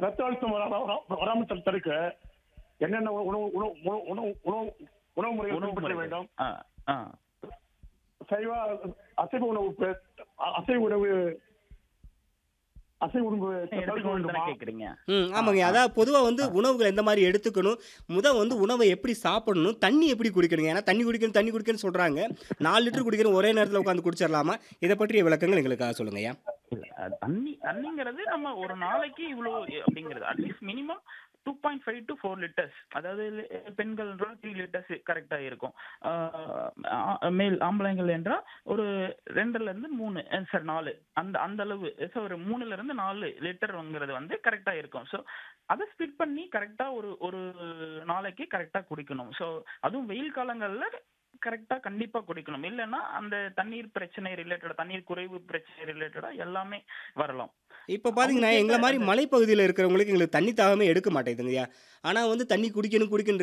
ரத்த அழுத்தம் வரா- வரா- வராமல் தடு- தடுக்க என்னென்ன உணவு உணவு உணவு உணவு உணவு உணவு முறைகள் உணவு பின்பற்ற முறைகள். வேண்டும் ஆ, ஆ. சைவ அசைவ உணவு பே- அசைவ உணவு அசைவ உணவு தவிர்க்க எடுத்துக்கணும்னு தானே வேண்டுமா கேக்குறீங்க ம் ஆமாங்க அதாவது பொதுவாக வந்து உணவுகள் எந்த மாதிரி எடுத்துக்கணும் முத வந்து உணவை எப்படி சாப்பிடணும் தண்ணி எப்படி குடிக்கணுங்க ஏன்னா தண்ணி குடிக்கணும் தண்ணி குடிக்கணும்னு சொல்கிறாங்க நாலு லிட்டர் குடிக்கணும் ஒரே நேரத்தில் உட்காந்து குடிச்சிடலாமா இதை பற்றிய விளக்கங்கள் எங்களுக்காக சொல்லுங்க ஐயா இல்ல, அது தண்ணி தண்ணிங்கிறது நம்ம ஒரு நாளைக்கு இவ்வளோ அப்படிங்கிறது at least minimum two point five to four litres அதாவது பெண்கள் த்ரீ லிட்டர்ஸ் கரெக்டாக இருக்கும் ஆஹ் மேல் ஆம்பளைங்கள் என்றால் ஒரு ரெண்டுல இருந்து மூணு சார் நாலு அந்த அந்த அளவு ஸோ ஒரு மூணுல இருந்து நாலு லிட்டர்ங்கிறது வந்து கரெக்டாக இருக்கும் ஸோ அதை ஸ்பிட் பண்ணி கரெக்டாக ஒரு ஒரு நாளைக்கு கரெக்டாக குடிக்கணும் ஸோ அதுவும் வெயில் காலங்களில் கரெக்டா கண்டிப்பா குடிக்கணும் இல்லைன்னா அந்த தண்ணீர் பிரச்சனை ரிலேட்டடா தண்ணீர் குறைவு பிரச்சனை ரிலேட்டடா எல்லாமே வரலாம் இப்போ பார்த்தீங்கன்னா அவங்க எங்களை மாதிரி கேட்ட அந்த- மலைப்பகுதியில் இருக்கிறவங்களுக்கு எங்களுக்கு தண்ணி தாகமே எடுக்க மாட்டேங்குதுங்கய்யா ஆனால் வந்து தண்ணி குடிக்கணும் குடிக்கணும்